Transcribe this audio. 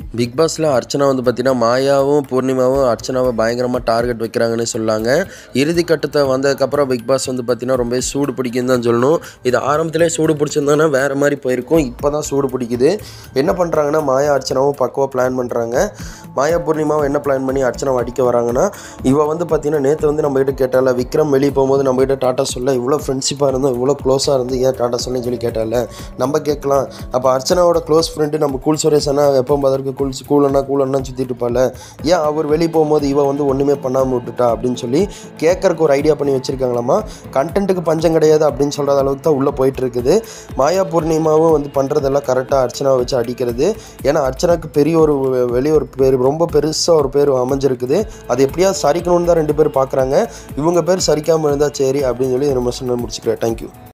big பாஸில் அர்ச்சனா வந்து பார்த்தீங்கன்னா மாயாவும் பூர்ணிமாவும் அர்ச்சனாவை பயங்கரமாக டார்கெட் வைக்கிறாங்கன்னு சொல்லாங்க இறுதி கட்டத்தை வந்ததுக்கப்புறம் பிக் பாஸ் வந்து பார்த்தீங்கன்னா ரொம்ப சூடு பிடிக்குன்னு தான் சொல்லணும் இது ஆரம்பத்திலே சூடு பிடிச்சிருந்தாங்கன்னா வேறு மாதிரி போயிருக்கும் இப்போ தான் சூடு பிடிக்குது என்ன பண்ணுறாங்கன்னா மாயா அர்ச்சனாவும் பக்குவாக பிளான் பண்ணுறாங்க மாயா பூர்ணிமாவும் என்ன பிளான் பண்ணி அர்ச்சனாவை அடிக்க வராங்கன்னா இவ வந்து பார்த்தீங்கன்னா நேற்று வந்து நம்மகிட்ட கேட்டால விக்ரம் வெளியே போகும்போது நம்மகிட்ட டாட்டா சொல்ல இவ்வளோ ஃப்ரெண்ட்ஷிப்பாக இருந்தோம் இவ்வளோ க்ளோஸாக இருந்து ஏன் டாட்டா சொல்லி சொல்லி கேட்டால நம்ம கேட்கலாம் அப்போ அர்ச்சனாவோட க்ளோஸ் ஃப்ரெண்டு நம்ம கூல் சுரேஷ் அண்ணா எப்போ பார்த்துருக்கு கூல் கூல் அண்ணா கூல் அண்ணா சுற்றிட்டு இருப்பால ஏன் அவர் வெளியே போகும்போது இவ வந்து ஒன்றுமே பண்ணாமல் விட்டுட்டா அப்படின்னு சொல்லி கேட்கறக்கு ஒரு ஐடியா பண்ணி வச்சுருக்காங்களாமா கண்டென்ட்டுக்கு பஞ்சம் கிடையாது அப்படின்னு சொல்கிற அளவுக்கு தான் உள்ளே போயிட்டு இருக்குது மாயா பூர்ணிமாவும் வந்து பண்ணுறதெல்லாம் கரெக்டாக அர்ச்சனாவை வச்சு அடிக்கிறது ஏன்னா அர்ச்சனாக்கு பெரிய ஒரு வெ- வெளிய ஒரு பேர் ரொம்ப பெருசாக ஒரு பேர் அமைஞ்சிருக்குது அது எப்படியாவது சரிக்கணும்னு தான் ரெண்டு பேர் பார்க்குறாங்க இவங்க பேர் சரிக்காமல் இருந்தால் சரி அப்படின்னு சொல்லி விமர்சனம் முடிச்சுக்கிறேன் தேங்க்யூ